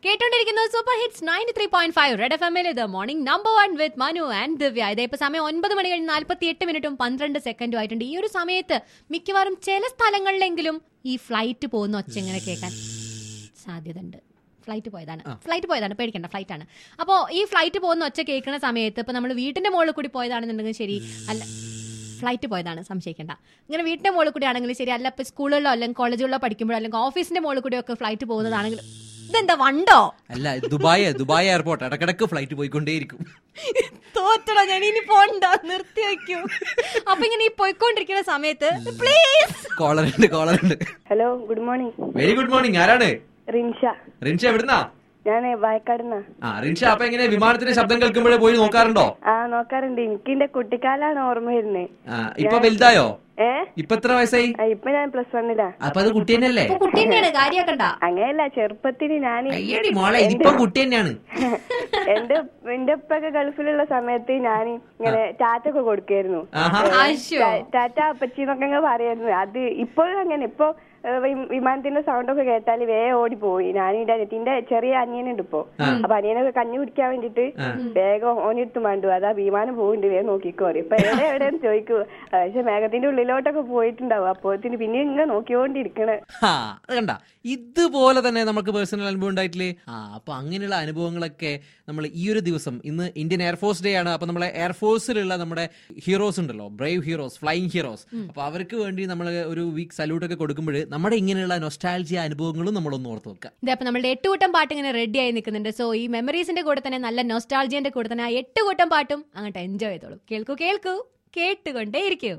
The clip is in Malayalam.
കേട്ടോണ്ടിരിക്കുന്നത് super hits ninety three point five red F എമ്മിൽ ഇത് morning number one with Manu and Divya ഇതേ ഇപ്പൊ സമയം ഒൻപത് മണി കഴിഞ്ഞ് നാൽപ്പത്തി എട്ട് മിനിറ്റും പന്ത്രണ്ട് സെക്കൻഡും ആയിട്ടുണ്ട് ഈ ഒരു സമയത്ത് മിക്കവാറും ചില സ്ഥലങ്ങളിലെങ്കിലും ഈ ഫ്ലൈറ്റ് പോകുന്ന ഒച്ച ഇങ്ങനെ കേൾക്കാൻ സാധ്യതയുണ്ട് ഫ്ലൈറ്റ് പോയതാണ് ഫ്ലൈറ്റ് പോയതാണ് പേടിക്കണ്ട ഫ്ലൈറ്റ് ആണ് അപ്പോൾ ഈ ഫ്ലൈറ്റ് പോകുന്ന ഒച്ച കേൾക്കുന്ന സമയത്ത് ഇപ്പൊ നമ്മൾ വീട്ടിന്റെ മുകളിൽ കൂടി പോയതാണെന്നുണ്ടെങ്കിൽ ശരി അല്ല ഫ്ലൈറ്റ് പോയതാണ് സംശയിക്കേണ്ട ഇങ്ങനെ വീട്ടിന്റെ മുകളിൽ കൂടി ആണെങ്കിലും ശരി അല്ല ഇപ്പൊ സ്കൂളുകളിലോ അല്ലെങ്കിൽ കോളേജുകളിലോ പഠിക്കുമ്പോഴോ അല്ലെങ്കിൽ ഓഫീസിന്റെ മുകളിൽ കൂടി ഒക്കെ ഫ്ലൈറ്റ് പോകുന്നതാണെങ്കിൽ ഇതെന്താ വണ്ടോ അല്ല ദുബായ് ദുബായ് എയർപോർട്ട് ഇടക്കിടക്ക് ഫ്ലൈറ്റ് പോയിക്കൊണ്ടേയിരിക്കും തോറ്റടോ ഞാൻ ഇനി പോണ്ട നിർത്തി വെക്കൂ അപ്പൊ ഇങ്ങനെ ഈ പോയിക്കൊണ്ടിരിക്കുന്ന സമയത്ത് പ്ലീസ് കോളറുണ്ട് കോളറുണ്ട് hello good morning very good morning ആരാണ് റിൻഷ റിൻഷ എവിടുന്നാ ഞാൻ വായക്കാടുന്ന ആ റിൻഷ അപ്പൊ എങ്ങനെ വിമാനത്തിന്റെ ശബ്ദം കേൾക്കുമ്പോഴേ പോയി നോക്കാറുണ്ടോ ആ നോക്കാറുണ്ട് എനിക്ക് എന്റെ കുട്ടിക്കാലാണ് ഓർമ്മ വരുന്നത് ആ ഇപ്പൊ വലുതായോ ഏ ഇപ്പൊ എത്ര വയസ്സായി ആ, ഇപ്പൊ ഞാൻ പ്ലസ് വണ്ണിലാ അപ്പൊ അത് കുട്ടി തന്നെയല്ലേ കുട്ടി തന്നെയാണ് കാര്യാക്കണ്ട അങ്ങനെയല്ല ചെറുപ്പത്തിന് ഞാൻ അയ്യടി മോളെ ഇതിപ്പം കുട്ടി തന്നെയാണ് എന്റെ എന്റെ ഉപ്പൊക്കെ ഗൾഫിലുള്ള സമയത്ത് ഞാൻ ഇങ്ങനെ ടാറ്റ ഒക്കെ കൊടുക്കായിരുന്നു ആഹാ ആശോ ടാറ്റ അപ്പച്ചി എന്നൊക്കെ അങ്ങ് പറയായിരുന്നു അത് ഇപ്പോഴും അങ്ങനെ ഇപ്പൊ ഏ, വി- വിമാനത്തിന്റെ സൗണ്ട് ഒക്കെ കേട്ടാൽ വേ ഓടി പോയി ഞാൻ എന്റെ അനിയത്തിന്റെ ചെറിയ അനിയനുണ്ട് ഇപ്പൊ അപ്പൊ അനിയനൊക്കെ കഞ്ഞി കുടിക്കാൻ വേണ്ടിട്ട് വേഗം ഓനെടുത്ത് മാണ്ടു അതാ വിമാനം പോകുന്നുണ്ട് വേഗം നോക്കിക്കോ ഇപ്പൊ എവിടെ എവിടെയെന്ന് ചോദിക്കൂ പക്ഷെ മേഘത്തിന്റെ ഉള്ളിലോട്ടൊക്കെ പോയിട്ടുണ്ടാവും അപ്പോത്തിന് പിന്നെ ഇങ്ങനെ നോക്കിക്കൊണ്ടിരിക്കണേ ആ അത് കണ്ട ഇതുപോലെ തന്നെ നമുക്ക് പേഴ്സണൽ അനുഭവം ഉണ്ടായിട്ടില്ലേ ആ അപ്പൊ അങ്ങനെയുള്ള അനുഭവങ്ങളൊക്കെ നമ്മൾ ഈ ഒരു ദിവസം ഇന്ന് ഇന്ത്യൻ എയർഫോഴ്സ് ഡേ ആണ് അപ്പൊ നമ്മളെ എയർഫോഴ്സിലുള്ള നമ്മുടെ ഹീറോസ് ഉണ്ടല്ലോ ബ്രേവ് ഹീറോസ് ഫ്ലൈയിങ് ഹീറോസ് അപ്പൊ അവർക്ക് വേണ്ടി നമ്മൾ ഒരു വീക്ക് സല്യൂട്ട് ഒക്കെ കൊടുക്കുമ്പോൾ നമ്മുടെ ഇങ്ങനെയുള്ള നൊസ്റ്റാൾജിയ അനുഭവങ്ങളും നമ്മളൊന്ന് ഓർത്ത് വെക്കുക ഇതേ അപ്പൊ നമ്മുടെ എട്ട് കൂട്ടം പാട്ട് ഇങ്ങനെ റെഡി ആയി നിൽക്കുന്നുണ്ട് സോ ഈ മെമ്മറീസിന്റെ കൂടെ തന്നെ നല്ല നൊസ്റ്റാൾജിയന്റെ കൂടെ തന്നെ ആ എട്ട് കൂട്ടം പാട്ടും അങ്ങോട്ട് എൻജോയ് ചെയ്തോളൂ കേൾക്കൂ കേൾക്കൂ കേട്ടുകൊണ്ടേ ഇരിക്കൂ